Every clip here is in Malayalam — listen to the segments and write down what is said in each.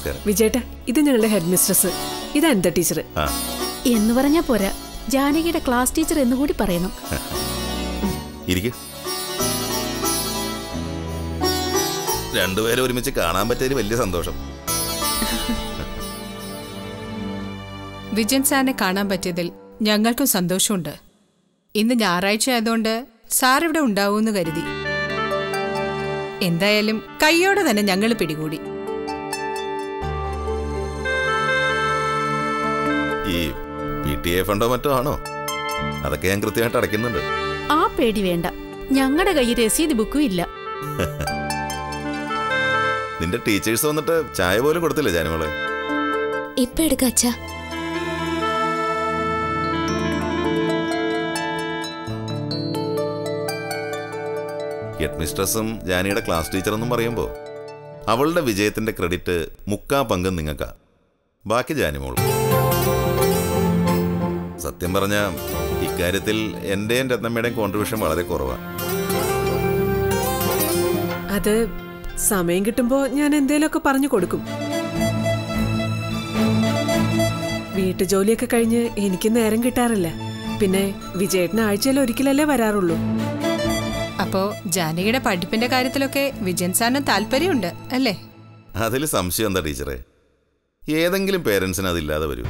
നമസ്കാരം വിജയേട്ട ഇത് ഞങ്ങളുടെ ഹെഡ് മിസ്ട്രസ് ഇത് അനിത ടീച്ചർ ആ എന്ന് പറഞ്ഞാ പോരാ ജാനകിയുടെ ക്ലാസ് ടീച്ചർ എന്നുകൂടി പറയണം ഇരിക്ക് രണ്ടുപേരും ഒരുമിച്ച് കാണാൻ പറ്റിയതിൽ വലിയ സന്തോഷം വിജയൻ സാറിനെ കാണാൻ പറ്റിയതിൽ ഞങ്ങൾക്കും സന്തോഷമുണ്ട് ഇന്ന് ഞായറാഴ്ച ആയതുകൊണ്ട് സാർ ഇവിടെ ഉണ്ടാവുമെന്ന് കരുതി എന്തായാലും കൈയോടെ തന്നെ ഞങ്ങൾ പിടികൂടി ഈ പി ടി എ ഫണ്ടോ മറ്റോ ആണോ അതൊക്കെ ഞാൻ കൃത്യമായിട്ട് അടയ്ക്കുന്നുണ്ട് ആ പേടി വേണ്ട ഞങ്ങളുടെ കയ്യിൽ രസീത് ബുക്കും ഇല്ല നിന്റെ ടീച്ചേഴ്സ് വന്നിട്ട് ചായ പോലും കൊടുത്തില്ലേ ജാനുമോളെ ഇപ്പൊ എടുക്ക അച്ഛാ ഹെഡ് മിസ്ട്രസും ജാനിയുടെ ക്ലാസ് ടീച്ചറെന്നും പറയുമ്പോൾ അവളുടെ വിജയത്തിന്റെ ക്രെഡിറ്റ് മുക്കാ പങ്കും നിങ്ങൾക്കാ ബാക്കി ജാനിമോൾ സത്യം പറഞ്ഞ ഇക്കാര്യത്തിൽ എന്റെയും രത്നമ്മയുടെയും കോൺട്രിബ്യൂഷൻ വളരെ കുറവാണ് അത് സമയം കിട്ടുമ്പോ ഞാൻ എന്തേലുമൊക്കെ പറഞ്ഞു കൊടുക്കും വീട്ടുജോലിയൊക്കെ കഴിഞ്ഞ് എനിക്ക് നേരം കിട്ടാറില്ല പിന്നെ വിജയേട്ടന് ആഴ്ചയിൽ ഒരിക്കലല്ലേ വരാറുള്ളൂ അപ്പോ ജാനകിയുടെ പഠിപ്പിന്റെ കാര്യത്തിലൊക്കെ വിജയൻ സാറിന് താല്പര്യമുണ്ട് അല്ലേ അതിൽ സംശയം എന്താ ടീച്ചറെ ഏതെങ്കിലും പേരൻസിന് അതില്ലാതെ വരൂ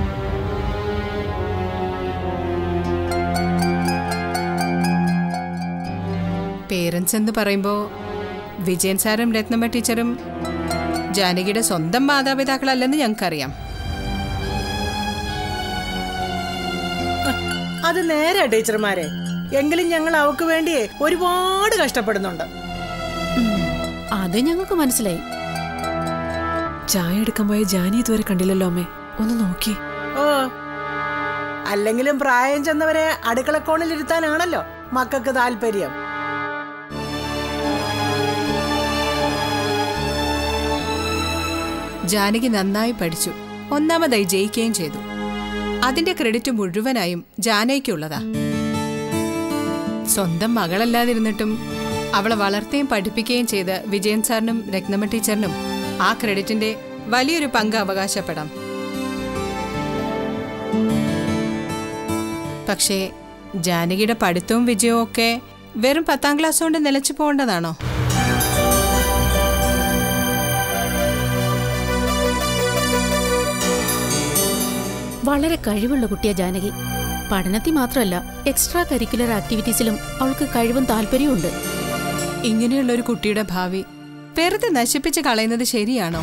പേരൻസ് എന്ന് പറയുമ്പോൾ വിജയൻ സാറും രത്നമ്മ ടീച്ചറും ജാനകിയുടെ സ്വന്തം മാതാപിതാക്കളല്ലെന്ന് ഞങ്ങൾക്കറിയാം അത് നേരാ ടീച്ചർമാരെ എങ്കിലും ഞങ്ങൾ അവക്ക് വേണ്ടി ഒരുപാട് കഷ്ടപ്പെടുന്നുണ്ട് അത് ഞങ്ങൾക്ക് മനസ്സിലായി ചായ എടുക്കാൻ പോയ ജാനി ഇതുവരെ കണ്ടില്ലല്ലോ അമ്മേ ഒന്ന് നോക്കി ഓ അല്ലെങ്കിലും പ്രായം ചെന്നവരെ അടുക്കളക്കോണിലിരുത്താനാണല്ലോ മക്കൾക്ക് താല്പര്യം ജാനകി നന്നായി പഠിച്ചു ഒന്നാമതായി ജയിക്കുകയും ചെയ്തു അതിന്റെ ക്രെഡിറ്റ് മുഴുവനായും ജാനകിക്കുള്ളതാ സ്വന്തം മകളല്ലാതിരുന്നിട്ടും അവളെ വളർത്തുകയും പഠിപ്പിക്കുകയും ചെയ്ത വിജയൻ സാറിനും രത്നമ്മ ടീച്ചറിനും ആ ക്രെഡിറ്റിന്റെ വലിയൊരു പങ്ക് അവകാശപ്പെടാം പക്ഷേ ജാനകിയുടെ പഠിത്തവും വിജയവും ഒക്കെ വെറും പത്താം ക്ലാസ് കൊണ്ട് നിലച്ചു പോകേണ്ടതാണോ വളരെ കഴിവുള്ള കുട്ടിയാ ജാനകി പഠനത്തിൽ മാത്രമല്ല എക്സ്ട്രാ കരിക്കുലർ ആക്ടിവിറ്റീസിലും അവൾക്ക് കഴിവും താല്പര്യവും ഉണ്ട് ഇങ്ങനെയുള്ള ഒരു കുട്ടിയുടെ ഭാവി വെറുതെ നശിപ്പിച്ച് കളയുന്നത് ശരിയാണോ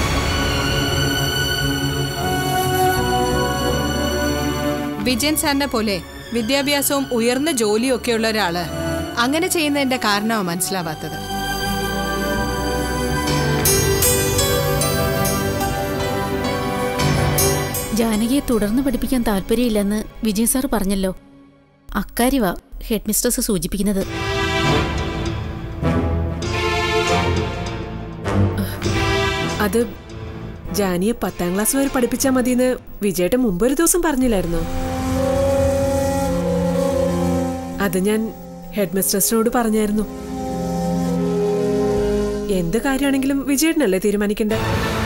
വിജയൻ സാറിനെ പോലെ വിദ്യാഭ്യാസവും ഉയർന്ന ജോലിയും ഒക്കെയുള്ള ഒരാള് അങ്ങനെ ചെയ്യുന്നതിന്റെ കാരണമാണ് മനസ്സിലാവാത്തത് ജാനകിയെ തുടർന്ന് പഠിപ്പിക്കാൻ താല്പര്യമില്ലെന്ന് വിജയ് സാർ പറഞ്ഞല്ലോ അക്കാര്യവാ ഹെഡ് മിസ്ട്രസ് സൂചിപ്പിക്കുന്നത് അത് ജാനിയെ പത്താം ക്ലാസ് വരെ പഠിപ്പിച്ചാൽ മതിയെന്ന് വിജയേട്ടൻ മുമ്പൊരു ദിവസം പറഞ്ഞില്ലായിരുന്നോ അത് ഞാൻ ഹെഡ് മിസ്ട്രസിനോട് പറഞ്ഞായിരുന്നു എന്ത് കാര്യമാണെങ്കിലും വിജയേട്ടനല്ലേ തീരുമാനിക്കണ്ടേ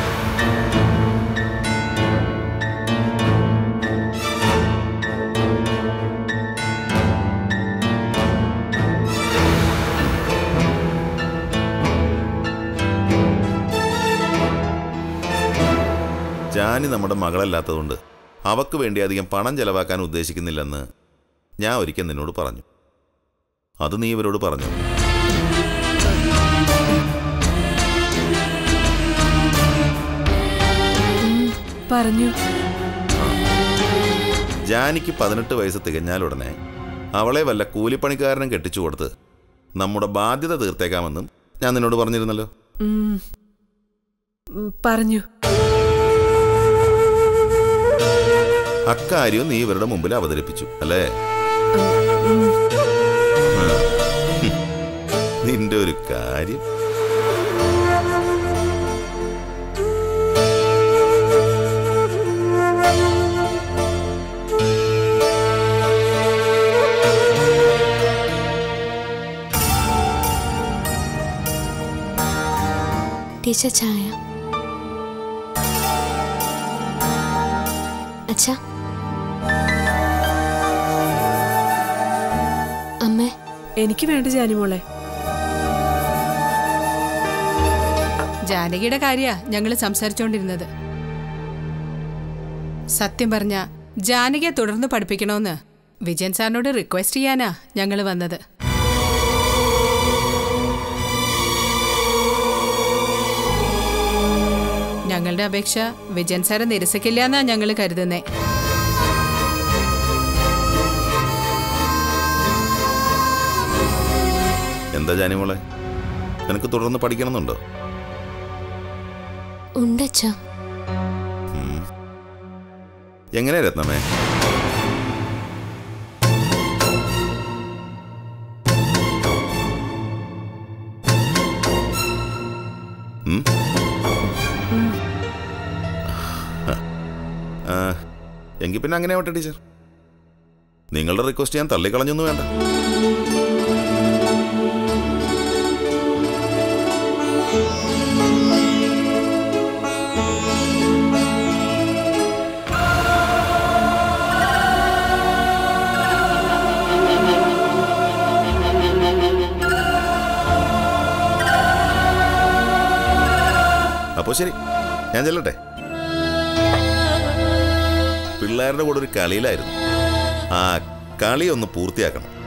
ജാനി നമ്മുടെ മകളല്ലാത്തതുകൊണ്ട് അവക്ക് വേണ്ടി അധികം പണം ചെലവാക്കാൻ ഉദ്ദേശിക്കുന്നില്ലെന്ന് ഞാൻ ഒരിക്കൽ നിന്നോട് പറഞ്ഞു അത് നീ ഇവരോട് പറഞ്ഞു പറഞ്ഞു ജാനിക്ക് പതിനെട്ട് വയസ്സ് തികഞ്ഞാലുടനെ അവളെ വല്ല കൂലിപ്പണിക്കാരനും കെട്ടിച്ചു കൊടുത്ത് നമ്മുടെ ബാധ്യത തീർത്തേക്കാമെന്നും ഞാൻ നിന്നോട് പറഞ്ഞിരുന്നല്ലോ ഉം. ഉം, പറഞ്ഞു അക്കാര്യം നീ ഇവരുടെ മുമ്പിൽ അവതരിപ്പിച്ചു അല്ലേ നിന്റെ ഒരു കാര്യം ടീച്ചർ ചായ എനിക്ക് വേണ്ട ജാനിമോളെ ജാനകിയുടെ കാര്യ ഞങ്ങൾ സംസാരിച്ചുകൊണ്ടിരുന്നത് സത്യം പറഞ്ഞ ജാനകിയെ തുടർന്ന് പഠിപ്പിക്കണമെന്ന് വിജയൻ സാറിനോട് റിക്വസ്റ്റ് ചെയ്യാനാ ഞങ്ങൾ വന്നത് ഞങ്ങളുടെ അപേക്ഷ വിജയൻ സാറ് നിരസിക്കില്ല എന്നാ ഞങ്ങൾ കരുതുന്നേ എന്താ ജാനിമോളെ നിനക്ക് തുടർന്ന് പഠിക്കണമെന്നുണ്ടോ ഉണ്ടച്ചാ എങ്ങനെയാ രത്നമേ ഉം? ആ, എങ്കിൽ പിന്നെ അങ്ങനെ ആവട്ടെ ടീച്ചർ നിങ്ങളുടെ റിക്വസ്റ്റ് ഞാൻ തള്ളിക്കളഞ്ഞൊന്നും വേണ്ട അപ്പോൾ ശരി ഞാൻ ചെല്ലട്ടെ പിള്ളേരുടെ കൂടെ ഒരു കളിയിലായിരുന്നു ആ കളി ഒന്ന് പൂർത്തിയാക്കണം